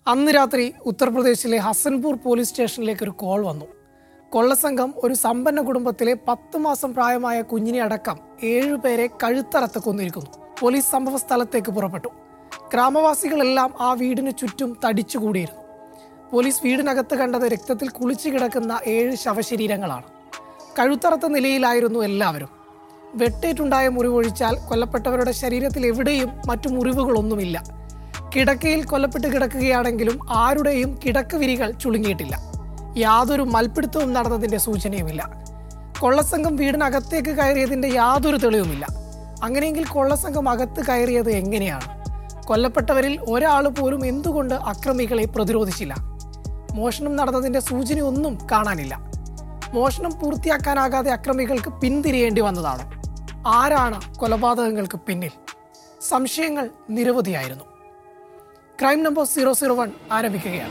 അന്ന് രാത്രി ഉത്തർപ്രദേശിലെ ഹസൻപൂർ പോലീസ് സ്റ്റേഷനിലേക്ക് ഒരു കോൾ വന്നു കൊള്ളസംഘം ഒരു സമ്പന്ന കുടുംബത്തിലെ പത്ത് മാസം പ്രായമായ കുഞ്ഞിനെ അടക്കം ഏഴുപേരെ കഴുത്തറത്ത് കൊന്നിരിക്കുന്നു പോലീസ് സംഭവ സ്ഥലത്തേക്ക് പുറപ്പെട്ടു ഗ്രാമവാസികളെല്ലാം ആ വീടിന് ചുറ്റും തടിച്ചുകൂടിയിരുന്നു പോലീസ് വീടിനകത്ത് കണ്ടത് രക്തത്തിൽ കുളിച്ചു കിടക്കുന്ന ഏഴ് ശവശരീരങ്ങളാണ് കഴുത്തറത്ത നിലയിലായിരുന്നു എല്ലാവരും വെട്ടേറ്റുണ്ടായ മുറിവൊഴിച്ചാൽ കൊല്ലപ്പെട്ടവരുടെ ശരീരത്തിൽ എവിടെയും മറ്റു മുറിവുകളൊന്നുമില്ല കിടക്കയിൽ കൊല്ലപ്പെട്ട് കിടക്കുകയാണെങ്കിലും ആരുടെയും കിടക്ക വിരികൾ ചുളുങ്ങിയിട്ടില്ല യാതൊരു മൽപ്പിടുത്തവും നടന്നതിന്റെ സൂചനയുമില്ല കൊള്ളസംഘം വീടിനകത്തേക്ക് കയറിയതിന്റെ യാതൊരു തെളിവുമില്ല അങ്ങനെയെങ്കിൽ കൊള്ളസംഘം അകത്ത് കയറിയത് എങ്ങനെയാണ് കൊല്ലപ്പെട്ടവരിൽ ഒരാൾ പോലും എന്തുകൊണ്ട് അക്രമികളെ പ്രതിരോധിച്ചില്ല മോഷണം നടന്നതിന്റെ സൂചനയൊന്നും കാണാനില്ല മോഷണം പൂർത്തിയാക്കാനാകാതെ അക്രമികൾക്ക് പിന്തിരിയേണ്ടി വന്നതാണ് ആരാണ് കൊലപാതകങ്ങൾക്ക് പിന്നിൽ സംശയങ്ങൾ നിരവധിയായിരുന്നു crime number zero zero one ആരംഭിക്കുകയാണ്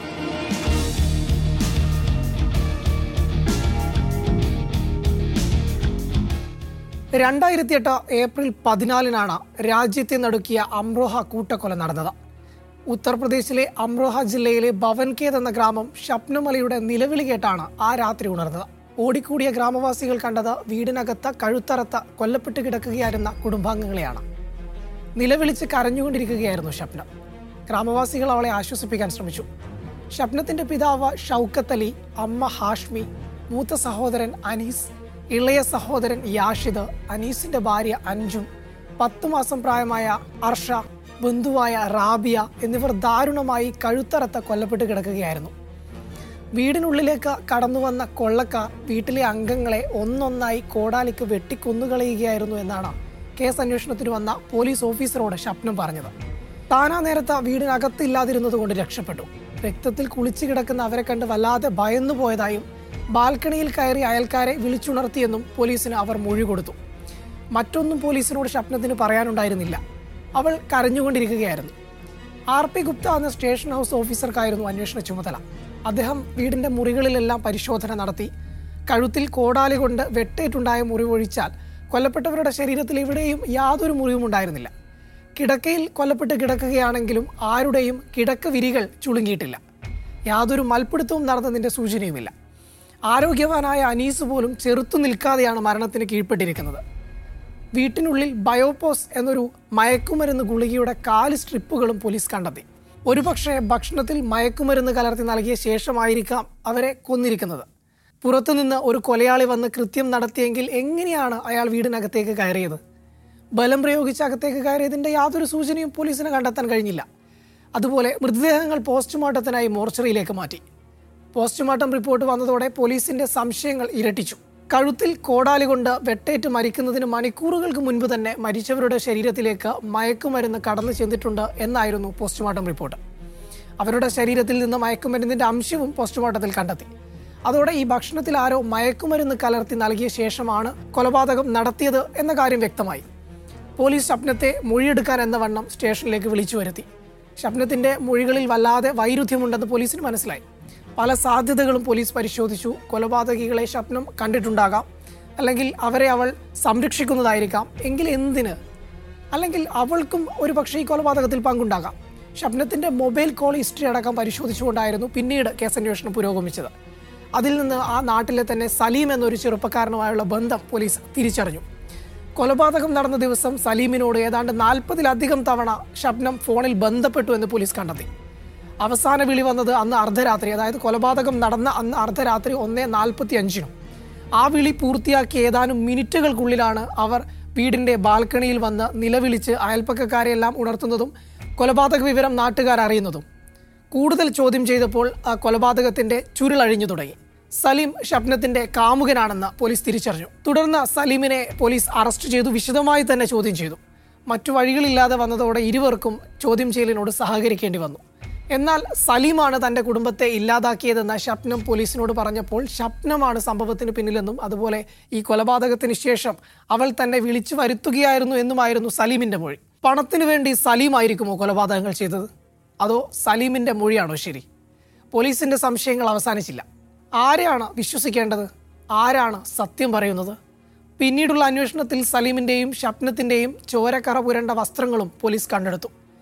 രണ്ടായിരത്തി എട്ട് ഏപ്രിൽ പതിനാലിനാണ് രാജ്യത്തെ നടുക്കിയ അംറോഹ കൂട്ടക്കൊല നടന്നത് ഉത്തർപ്രദേശിലെ അംറോഹ ജില്ലയിലെ ഭവൻകേത് എന്ന ഗ്രാമം ഷപ്നമലയുടെ നിലവിളി കേട്ടാണ് ആ രാത്രി ഉണർന്നത് ഓടിക്കൂടിയ ഗ്രാമവാസികൾ കണ്ടത് വീടിനകത്ത് കഴുത്തറത്ത കൊല്ലപ്പെട്ട് കിടക്കുകയായിരുന്ന കുടുംബാംഗങ്ങളെയാണ് നിലവിളിച്ച് കരഞ്ഞുകൊണ്ടിരിക്കുകയായിരുന്നു ഷപ്നം ഗ്രാമവാസികൾ അവളെ ആശ്വസിപ്പിക്കാൻ ശ്രമിച്ചു ഷപ്നത്തിന്റെ പിതാവ് ഷൗക്കത്ത് അലി അമ്മ ഹാഷ്മി മൂത്ത സഹോദരൻ അനീസ് ഇളയ സഹോദരൻ യാഷിദ് അനീസിന്റെ ഭാര്യ അഞ്ജും പത്തു മാസം പ്രായമായ അർഷ ബന്ധുവായ റാബിയ എന്നിവർ ദാരുണമായി കഴുത്തറത്ത കൊല്ലപ്പെട്ട് കിടക്കുകയായിരുന്നു വീടിനുള്ളിലേക്ക് കടന്നു വന്ന കൊള്ളക്കാർ വീട്ടിലെ അംഗങ്ങളെ ഒന്നൊന്നായി കോടാലിക്ക് വെട്ടിക്കൊന്നുകളയുകയായിരുന്നു എന്നാണ് കേസ് അന്വേഷണത്തിന് വന്ന പോലീസ് ഓഫീസറോട് ഷപ്നം പറഞ്ഞത് താനാ നേരത്തെ വീടിനകത്ത് ഇല്ലാതിരുന്നത് കൊണ്ട് രക്ഷപ്പെട്ടു രക്തത്തിൽ കുളിച്ചു കിടക്കുന്ന അവരെ കണ്ട് വല്ലാതെ ഭയന്നു പോയതായും ബാൽക്കണിയിൽ കയറി അയൽക്കാരെ വിളിച്ചുണർത്തിയെന്നും പോലീസിന് അവർ മൊഴി കൊടുത്തു മറ്റൊന്നും പോലീസിനോട് ഷപ്നത്തിന് പറയാനുണ്ടായിരുന്നില്ല അവൾ കരഞ്ഞുകൊണ്ടിരിക്കുകയായിരുന്നു ആർ പി ഗുപ്ത എന്ന സ്റ്റേഷൻ ഹൗസ് ഓഫീസർക്കായിരുന്നു അന്വേഷണ ചുമതല അദ്ദേഹം വീടിന്റെ മുറികളിലെല്ലാം പരിശോധന നടത്തി കഴുത്തിൽ കോടാലി കൊണ്ട് വെട്ടേറ്റുണ്ടായ മുറിവൊഴിച്ചാൽ കൊല്ലപ്പെട്ടവരുടെ ശരീരത്തിൽ എവിടെയും യാതൊരു മുറിവും ഉണ്ടായിരുന്നില്ല കിടക്കയിൽ കൊല്ലപ്പെട്ട് കിടക്കുകയാണെങ്കിലും ആരുടെയും കിടക്ക വിരികൾ ചുളുങ്ങിയിട്ടില്ല യാതൊരു മൽപ്പിടുത്തവും നടന്നതിന്റെ സൂചനയുമില്ല ആരോഗ്യവാനായ അനീസ് പോലും ചെറുത്തു നിൽക്കാതെയാണ് മരണത്തിന് കീഴ്പ്പെട്ടിരിക്കുന്നത് വീട്ടിനുള്ളിൽ ബയോപോസ് എന്നൊരു മയക്കുമരുന്ന് ഗുളികയുടെ കാല് സ്ട്രിപ്പുകളും പോലീസ് കണ്ടെത്തി ഒരുപക്ഷെ ഭക്ഷണത്തിൽ മയക്കുമരുന്ന് കലർത്തി നൽകിയ ശേഷമായിരിക്കാം അവരെ കൊന്നിരിക്കുന്നത് പുറത്തുനിന്ന് ഒരു കൊലയാളി വന്ന് കൃത്യം നടത്തിയെങ്കിൽ എങ്ങനെയാണ് അയാൾ വീടിനകത്തേക്ക് കയറിയത് ബലം പ്രയോഗിച്ച് അകത്തേക്ക് കയറിയതിന്റെ യാതൊരു സൂചനയും പോലീസിന് കണ്ടെത്താൻ കഴിഞ്ഞില്ല അതുപോലെ മൃതദേഹങ്ങൾ പോസ്റ്റ്മോർട്ടത്തിനായി മോർച്ചറിയിലേക്ക് മാറ്റി പോസ്റ്റ്മോർട്ടം റിപ്പോർട്ട് വന്നതോടെ പോലീസിന്റെ സംശയങ്ങൾ ഇരട്ടിച്ചു കഴുത്തിൽ കോടാലി കൊണ്ട് വെട്ടേറ്റ് മരിക്കുന്നതിന് മണിക്കൂറുകൾക്ക് മുൻപ് തന്നെ മരിച്ചവരുടെ ശരീരത്തിലേക്ക് മയക്കുമരുന്ന് കടന്നു ചെന്നിട്ടുണ്ട് എന്നായിരുന്നു പോസ്റ്റ്മോർട്ടം റിപ്പോർട്ട് അവരുടെ ശരീരത്തിൽ നിന്ന് മയക്കുമരുന്നിന്റെ അംശവും പോസ്റ്റ്മോർട്ടത്തിൽ കണ്ടെത്തി അതോടെ ഈ ഭക്ഷണത്തിൽ ആരോ മയക്കുമരുന്ന് കലർത്തി നൽകിയ ശേഷമാണ് കൊലപാതകം നടത്തിയത് എന്ന കാര്യം വ്യക്തമായി പോലീസ് ഷപ്നത്തെ മൊഴിയെടുക്കാൻ എന്ന വണ്ണം സ്റ്റേഷനിലേക്ക് വിളിച്ചു വരുത്തി ഷപ്നത്തിന്റെ മൊഴികളിൽ വല്ലാതെ വൈരുദ്ധ്യമുണ്ടെന്ന് പോലീസിന് മനസ്സിലായി പല സാധ്യതകളും പോലീസ് പരിശോധിച്ചു കൊലപാതകികളെ ഷപ്നം കണ്ടിട്ടുണ്ടാകാം അല്ലെങ്കിൽ അവരെ അവൾ സംരക്ഷിക്കുന്നതായിരിക്കാം എങ്കിൽ എന്തിന് അല്ലെങ്കിൽ അവൾക്കും ഒരു പക്ഷേ ഈ കൊലപാതകത്തിൽ പങ്കുണ്ടാകാം ഷപ്നത്തിന്റെ മൊബൈൽ കോൾ ഹിസ്റ്ററി അടക്കം പരിശോധിച്ചുകൊണ്ടായിരുന്നു പിന്നീട് കേസന്വേഷണം പുരോഗമിച്ചത് അതിൽ നിന്ന് ആ നാട്ടിലെ തന്നെ സലീം എന്നൊരു ചെറുപ്പക്കാരനുമായുള്ള ബന്ധം പോലീസ് തിരിച്ചറിഞ്ഞു കൊലപാതകം നടന്ന ദിവസം സലീമിനോട് ഏതാണ്ട് നാൽപ്പതിലധികം തവണ ഷബ്നം ഫോണിൽ ബന്ധപ്പെട്ടു എന്ന് പോലീസ് കണ്ടെത്തി അവസാന വിളി വന്നത് അന്ന് അർദ്ധരാത്രി അതായത് കൊലപാതകം നടന്ന അന്ന് അർദ്ധരാത്രി ഒന്നേ നാൽപ്പത്തി അഞ്ചിനും ആ വിളി പൂർത്തിയാക്കി ഏതാനും മിനിറ്റുകൾക്കുള്ളിലാണ് അവർ വീടിന്റെ ബാൽക്കണിയിൽ വന്ന് നിലവിളിച്ച് അയൽപ്പക്കക്കാരെയെല്ലാം ഉണർത്തുന്നതും കൊലപാതക വിവരം നാട്ടുകാർ അറിയുന്നതും കൂടുതൽ ചോദ്യം ചെയ്തപ്പോൾ ആ കൊലപാതകത്തിന്റെ ചുരുളഴിഞ്ഞു തുടങ്ങി സലീം ഷപ്നത്തിന്റെ കാമുകനാണെന്ന് പോലീസ് തിരിച്ചറിഞ്ഞു തുടർന്ന് സലീമിനെ പോലീസ് അറസ്റ്റ് ചെയ്തു വിശദമായി തന്നെ ചോദ്യം ചെയ്തു മറ്റു വഴികളില്ലാതെ വന്നതോടെ ഇരുവർക്കും ചോദ്യം ചെയ്യലിനോട് സഹകരിക്കേണ്ടി വന്നു എന്നാൽ സലീമാണ് തന്റെ കുടുംബത്തെ ഇല്ലാതാക്കിയതെന്ന് ഷപ്നം പോലീസിനോട് പറഞ്ഞപ്പോൾ ഷപ്നമാണ് സംഭവത്തിന് പിന്നിലെന്നും അതുപോലെ ഈ കൊലപാതകത്തിന് ശേഷം അവൾ തന്നെ വിളിച്ചു വരുത്തുകയായിരുന്നു എന്നുമായിരുന്നു സലീമിന്റെ മൊഴി പണത്തിനു വേണ്ടി സലീമായിരിക്കുമോ കൊലപാതകങ്ങൾ ചെയ്തത് അതോ സലീമിന്റെ മൊഴിയാണോ ശരി പോലീസിന്റെ സംശയങ്ങൾ അവസാനിച്ചില്ല ആരെയാണ് വിശ്വസിക്കേണ്ടത് ആരാണ് സത്യം പറയുന്നത് പിന്നീടുള്ള അന്വേഷണത്തിൽ സലീമിന്റെയും ഷപ്നത്തിന്റെയും ചോരക്കറ പുരണ്ട വസ്ത്രങ്ങളും പോലീസ് കണ്ടെടുത്തു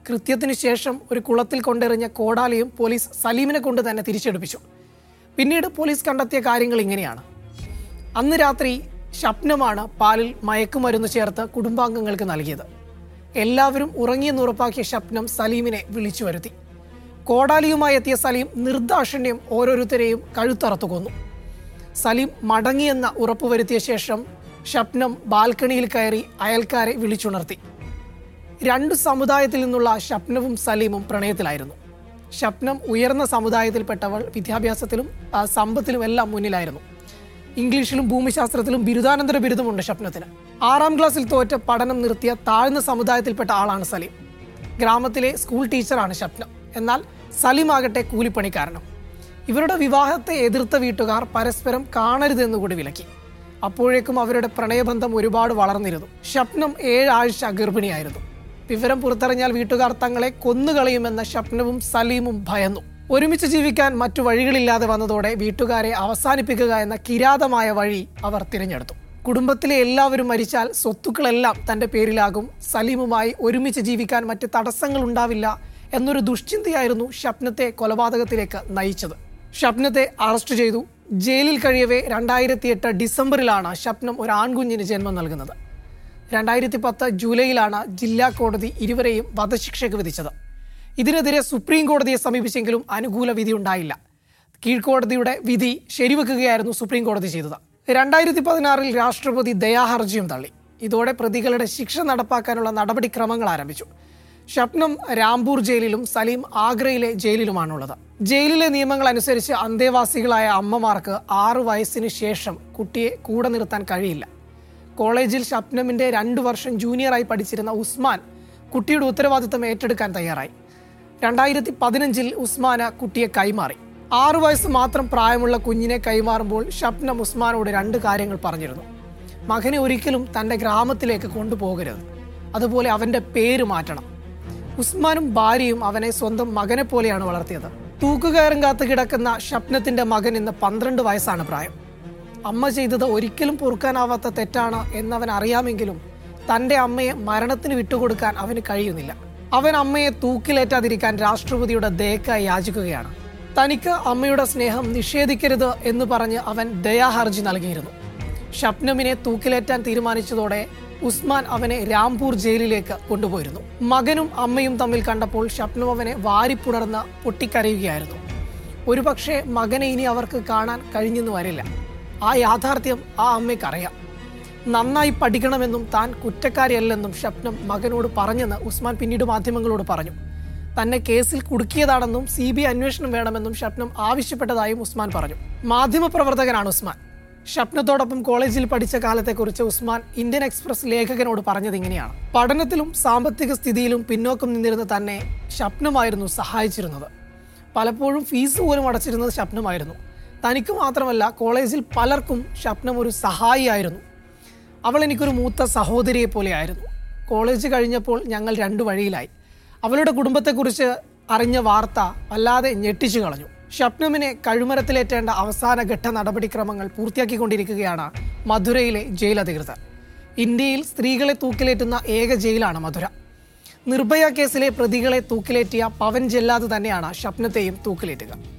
കൃത്യത്തിനു ശേഷം ഒരു കുളത്തിൽ കൊണ്ടെറിഞ്ഞ കോടാലിയും പോലീസ് സലീമിനെ കൊണ്ട് തന്നെ തിരിച്ചെടുപ്പിച്ചു പിന്നീട് പോലീസ് കണ്ടെത്തിയ കാര്യങ്ങൾ ഇങ്ങനെയാണ് അന്ന് രാത്രി ഷപ്നമാണ് പാലിൽ മയക്കുമരുന്ന് ചേർത്ത് കുടുംബാംഗങ്ങൾക്ക് നൽകിയത് എല്ലാവരും ഉറങ്ങിയെന്ന് ഉറപ്പാക്കിയ ഷപ്നം സലീമിനെ വിളിച്ചു വരുത്തി കോടാലിയുമായി എത്തിയ സലീം നിർദാക്ഷിണ്യം ഓരോരുത്തരെയും കഴുത്തറത്തു കൊന്നു സലീം മടങ്ങിയെന്ന ഉറപ്പുവരുത്തിയ ശേഷം ഷപ്നം ബാൽക്കണിയിൽ കയറി അയൽക്കാരെ വിളിച്ചുണർത്തി രണ്ട് സമുദായത്തിൽ നിന്നുള്ള ഷപ്നവും സലീമും പ്രണയത്തിലായിരുന്നു ഷപ്നം ഉയർന്ന സമുദായത്തിൽപ്പെട്ടവൾ വിദ്യാഭ്യാസത്തിലും ആ, സമ്പത്തിലും എല്ലാം മുന്നിലായിരുന്നു ഇംഗ്ലീഷിലും ഭൂമിശാസ്ത്രത്തിലും ബിരുദാനന്തര ബിരുദമുണ്ട് ഷപ്നത്തിന് ആറാം ക്ലാസ്സിൽ തോറ്റ പഠനം നിർത്തിയ താഴ്ന്ന സമുദായത്തിൽപ്പെട്ട ആളാണ് സലീം ഗ്രാമത്തിലെ സ്കൂൾ ടീച്ചറാണ് ഷപ്നം എന്നാൽ സലീം ആകട്ടെ കൂലിപ്പണിക്കാരനും ഇവരുടെ വിവാഹത്തെ എതിർത്ത വീട്ടുകാർ പരസ്പരം കാണരുതെന്ന് കൂടി വിലക്കി അപ്പോഴേക്കും അവരുടെ പ്രണയബന്ധം ഒരുപാട് വളർന്നിരുന്നു ഷപ്നം ഏഴാഴ്ച ഗർഭിണിയായിരുന്നു വിവരം പുറത്തിറങ്ങിയാൽ വീട്ടുകാർ തങ്ങളെ കൊന്നുകളയുമെന്ന ഷപ്നവും സലീമും ഭയന്നു ഒരുമിച്ച് ജീവിക്കാൻ മറ്റു വഴികളില്ലാതെ വന്നതോടെ വീട്ടുകാരെ അവസാനിപ്പിക്കുക എന്ന കിരാതമായ വഴി അവർ തിരഞ്ഞെടുത്തു കുടുംബത്തിലെ എല്ലാവരും മരിച്ചാൽ സ്വത്തുക്കളെല്ലാം തന്റെ പേരിലാകും സലീമുമായി ഒരുമിച്ച് ജീവിക്കാൻ മറ്റ് തടസ്സങ്ങൾ ഉണ്ടാവില്ല എന്നൊരു ദുഷ്ചിന്തയായിരുന്നു ഷപ്നത്തെ കൊലപാതകത്തിലേക്ക് നയിച്ചത് ഷപ്നത്തെ അറസ്റ്റ് ചെയ്തു ജയിലിൽ കഴിയവേ രണ്ടായിരത്തി എട്ട് ഡിസംബറിലാണ് ഷപ്നം ഒരു ആൺകുഞ്ഞിന് ജന്മം നൽകുന്നത് രണ്ടായിരത്തി പത്ത് ജൂലൈയിലാണ് ജില്ലാ കോടതി ഇരുവരെയും വധശിക്ഷയ്ക്ക് വിധിച്ചത് ഇതിനെതിരെ സുപ്രീം കോടതിയെ സമീപിച്ചെങ്കിലും അനുകൂല വിധി ഉണ്ടായില്ല കീഴ്ക്കോടതിയുടെ വിധി ശരിവെക്കുകയായിരുന്നു സുപ്രീം കോടതി ചെയ്തത് രണ്ടായിരത്തി പതിനാറിൽ രാഷ്ട്രപതി ദയാഹർജിയും തള്ളി ഇതോടെ പ്രതികളുടെ ശിക്ഷ നടപ്പാക്കാനുള്ള നടപടിക്രമങ്ങൾ ആരംഭിച്ചു ഷപ്നം രാംപൂർ ജയിലിലും സലീം ആഗ്രയിലെ ജയിലിലുമാണുള്ളത് ജയിലിലെ നിയമങ്ങൾ അനുസരിച്ച് അന്തേവാസികളായ അമ്മമാർക്ക് ആറു വയസ്സിന് ശേഷം കുട്ടിയെ കൂടെ നിർത്താൻ കഴിയില്ല കോളേജിൽ ഷപ്നമിന്റെ രണ്ടു വർഷം ജൂനിയറായി പഠിച്ചിരുന്ന ഉസ്മാൻ കുട്ടിയുടെ ഉത്തരവാദിത്തം ഏറ്റെടുക്കാൻ തയ്യാറായി രണ്ടായിരത്തി പതിനഞ്ചിൽ ഉസ്മാന് കുട്ടിയെ കൈമാറി ആറു വയസ്സ് മാത്രം പ്രായമുള്ള കുഞ്ഞിനെ കൈമാറുമ്പോൾ ഷപ്നം ഉസ്മാനോട് രണ്ട് കാര്യങ്ങൾ പറഞ്ഞിരുന്നു മകനെ ഒരിക്കലും തന്റെ ഗ്രാമത്തിലേക്ക് കൊണ്ടുപോകരുത് അതുപോലെ അവന്റെ പേര് മാറ്റണം ഉസ്മാനും ഭാര്യയും അവനെ സ്വന്തം മകനെ പോലെയാണ് വളർത്തിയത് തൂക്കുകയറും കാത്ത് കിടക്കുന്ന ഷപ്നത്തിന്റെ മകൻ ഇന്ന് പന്ത്രണ്ട് വയസ്സാണ് പ്രായം അമ്മ ചെയ്തത് ഒരിക്കലും പൊറുക്കാനാവാത്ത തെറ്റാണ് എന്നവൻ അറിയാമെങ്കിലും തന്റെ അമ്മയെ മരണത്തിന് വിട്ടുകൊടുക്കാൻ അവന് കഴിയുന്നില്ല അവൻ അമ്മയെ തൂക്കിലേറ്റാതിരിക്കാൻ രാഷ്ട്രപതിയുടെ ദയക്കായി യാചിക്കുകയാണ് തനിക്ക് അമ്മയുടെ സ്നേഹം നിഷേധിക്കരുത് എന്ന് പറഞ്ഞ് അവൻ ദയാഹർജി നൽകിയിരുന്നു ഷപ്നമിനെ തൂക്കിലേറ്റാൻ തീരുമാനിച്ചതോടെ ഉസ്മാൻ അവനെ രാംപൂർ ജയിലിലേക്ക് കൊണ്ടുപോയിരുന്നു മകനും അമ്മയും തമ്മിൽ കണ്ടപ്പോൾ ഷപ്നം അവനെ വാരിപ്പുണർന്ന് പൊട്ടിക്കരയുകയായിരുന്നു ഒരുപക്ഷെ മകനെ ഇനി അവർക്ക് കാണാൻ കഴിഞ്ഞെന്ന് വരില്ല ആ യാഥാർത്ഥ്യം ആ അമ്മയ്ക്കറിയാം നന്നായി പഠിക്കണമെന്നും താൻ കുറ്റക്കാരിയല്ലെന്നും ഷപ്നം മകനോട് പറഞ്ഞെന്ന് ഉസ്മാൻ പിന്നീട് മാധ്യമങ്ങളോട് പറഞ്ഞു തന്നെ കേസിൽ കുടുക്കിയതാണെന്നും സി ബി ഐ അന്വേഷണം വേണമെന്നും ഷപ്നം ആവശ്യപ്പെട്ടതായും ഉസ്മാൻ പറഞ്ഞു മാധ്യമപ്രവർത്തകനാണ് ഉസ്മാൻ ഷപ്നത്തോടൊപ്പം കോളേജിൽ പഠിച്ച കാലത്തെക്കുറിച്ച് ഉസ്മാൻ ഇന്ത്യൻ എക്സ്പ്രസ് ലേഖകനോട് പറഞ്ഞത് ഇങ്ങനെയാണ് പഠനത്തിലും സാമ്പത്തിക സ്ഥിതിയിലും പിന്നോക്കം നിന്നിരുന്ന തന്നെ ഷപ്നമായിരുന്നു സഹായിച്ചിരുന്നത് പലപ്പോഴും ഫീസ് പോലും അടച്ചിരുന്നത് ഷപ്നമായിരുന്നു തനിക്ക് മാത്രമല്ല കോളേജിൽ പലർക്കും ഷപ്നം ഒരു സഹായിയായിരുന്നു അവൾ എനിക്കൊരു മൂത്ത സഹോദരിയെ പോലെയായിരുന്നു കോളേജ് കഴിഞ്ഞപ്പോൾ ഞങ്ങൾ രണ്ടു വഴിയിലായി അവളുടെ കുടുംബത്തെക്കുറിച്ച് അറിഞ്ഞ വാർത്ത വല്ലാതെ ഞെട്ടിച്ചു കളഞ്ഞു ഷപ്നമിനെ കഴുമരത്തിലേറ്റേണ്ട അവസാന ഘട്ട നടപടിക്രമങ്ങൾ പൂർത്തിയാക്കിക്കൊണ്ടിരിക്കുകയാണ് മധുരയിലെ ജയിൽ അധികൃതർ ഇന്ത്യയിൽ സ്ത്രീകളെ തൂക്കിലേറ്റുന്ന ഏക ജയിലാണ് മധുര നിർഭയ കേസിലെ പ്രതികളെ തൂക്കിലേറ്റിയ പവൻ ജെല്ലാദ് തന്നെയാണ് ഷപ്നത്തെയും തൂക്കിലേറ്റുക